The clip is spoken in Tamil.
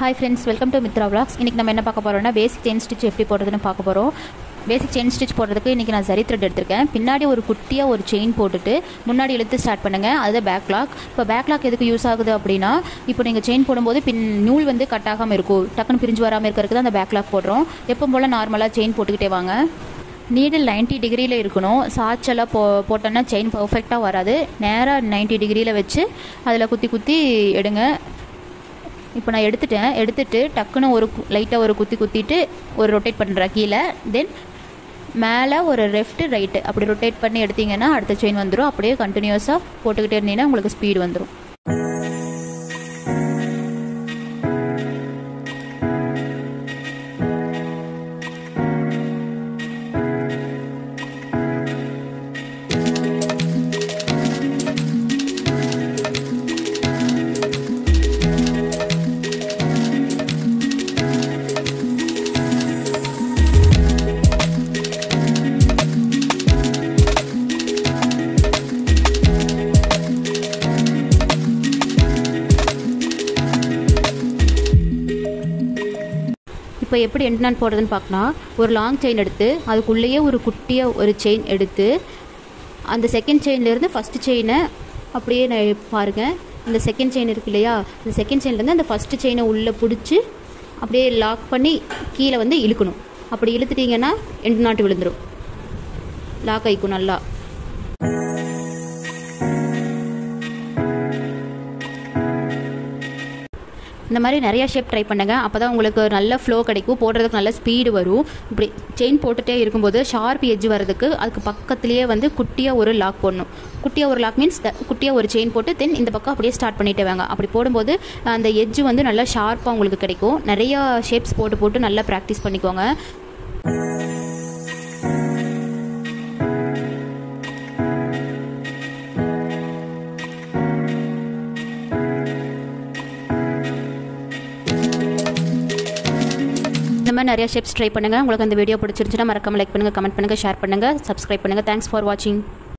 hi friends welcome to Mitra vlogs இன்றைக்கி நம்ம என்ன பார்க்க போகிறோம்னா பேசிக் செயின் ஸ்டிச் எப்படி போடுறதுன்னு பார்க்க போகிறோம் பேசிக் செயின் ஸ்டிச் போடுறதுக்கு இன்றைக்கி நான் சரி த்ரெட் எடுத்திருக்கேன் பின்னாடி ஒரு குட்டியாக ஒரு செயின் போட்டுட்டு முன்னாடி இழுத்து ஸ்டார்ட் பண்ணுங்கள் அதுதான் பேக்லாக் இப்போ பேக்லாக் எதுக்கு யூஸ் ஆகுது அப்படின்னா இப்போ நீங்கள் செயின் போடும்போது பின் நூல் வந்து கட் ஆகாமல் இருக்கும் டக்குன்னு பிரிஞ்சு வராமல் இருக்கிறதுக்கு தான் அந்த பேக்லாக் போடுறோம் எப்போ போல் நார்மலாக செயின் போட்டுக்கிட்டே வாங்க நீடில் 90 டிகிரியில் இருக்கணும் சாச்செல்லாம் போ போட்டோன்னா செயின் பர்ஃபெக்டாக வராது நேராக 90 டிகிரியில் வச்சு அதில் குத்தி குத்தி எடுங்க இப்போ நான் எடுத்துட்டேன் எடுத்துட்டு டக்குன்னு ஒரு லைட்டாக ஒரு குத்தி குத்திட்டு ஒரு ரொட்டேட் பண்ணுறேன் கீழே தென் மேலே ஒரு லெஃப்ட் ரைட்டு அப்படி ரொட்டேட் பண்ணி எடுத்தீங்கன்னா அடுத்த செயின் வந்துடும் அப்படியே கண்டினியூஸாக போட்டுக்கிட்டே இருந்தீங்கன்னா உங்களுக்கு ஸ்பீடு வந்துடும் இப்போ எப்படி எண்ட் போடுறதுன்னு பார்க்கலாம் ஒரு லாங் செயின் எடுத்து அதுக்குள்ளேயே ஒரு குட்டியாக ஒரு செயின் எடுத்து அந்த செகண்ட் செயின்லேருந்து ஃபஸ்ட்டு செயினை அப்படியே நான் பாருங்கள் இந்த செகண்ட் செயின் இருக்கு இல்லையா இந்த செகண்ட் செயின்லேருந்து அந்த ஃபஸ்ட்டு செயினை உள்ளே பிடிச்சி அப்படியே லாக் பண்ணி கீழே வந்து இழுக்கணும் அப்படி இழுத்துட்டீங்கன்னா எண்டு நாட்டு விழுந்துடும் லாக் ஆயிக்கும் நல்லா இந்த மாதிரி நிறையா ஷேப் ட்ரை பண்ணுங்க அப்போ தான் உங்களுக்கு நல்ல ஃப்ளோ கிடைக்கும் போடுறதுக்கு நல்ல ஸ்பீடு வரும் இப்படி செயின் போட்டுகிட்டே இருக்கும்போது ஷார்ப் எட்ஜ் வரதுக்கு அதுக்கு பக்கத்துலேயே வந்து குட்டியாக ஒரு லாக் போடணும் குட்டியாக ஒரு லாக் மீன்ஸ் குட்டியாக ஒரு செயின் போட்டு தென் இந்த பக்கம் அப்படியே ஸ்டார்ட் பண்ணிட்டு வாங்க அப்படி போடும்போது அந்த எட்ஜ் வந்து நல்லா ஷார்ப்பாக உங்களுக்கு கிடைக்கும் நிறையா ஷேப்ஸ் போட்டு போட்டு நல்லா ப்ராக்டிஸ் பண்ணிக்கோங்க இந்த மாதிரி நிறைய ஷேப்ஸ் ட்ரை பண்ணுங்கள் உங்களுக்கு அந்த வீடியோ பிடிச்சிருந்துச்சுன்னா மறக்காம லைக் பண்ணுங்கள் கமெண்ட் பண்ணுங்கள் ஷேர் பண்ணுங்கள் சப்ஸ்கிரைப் பண்ணுங்கள் தேங்க்ஸ் ஃபார் வாட்சிங்